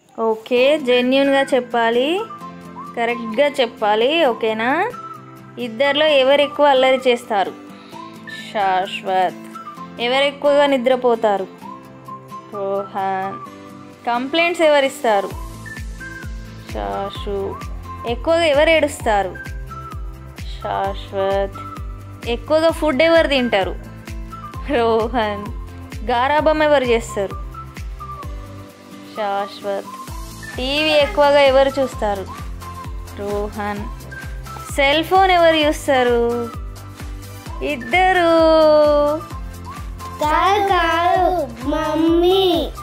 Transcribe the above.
okay జెన్యున్గా చెప్పాలి కరెక్ట్గా చెప్పాలి ఓకేనా ఇద్దరిలో ఎవరు ఎక్కువ అల్లరి చేస్తారు శాశ్వత్ ఎవరు ఎక్కువగా నిద్రపోతారు రోహన్ కంప్లైంట్స్ ఎవరిస్తారు శాషు ఎక్కువగా ఎవరు ఏడుస్తారు శాశ్వత్ ఎక్కువగా ఫుడ్ ఎవరు తింటారు రోహన్ గారాబం ఎవరు చేస్తారు శాశ్వత్ టీవీ ఎక్కువగా ఎవరు చూస్తారు రోహన్ సెల్ ఫోన్ ఎవరు చూస్తారు ఇద్దరు కాదు కాదు మమ్మీ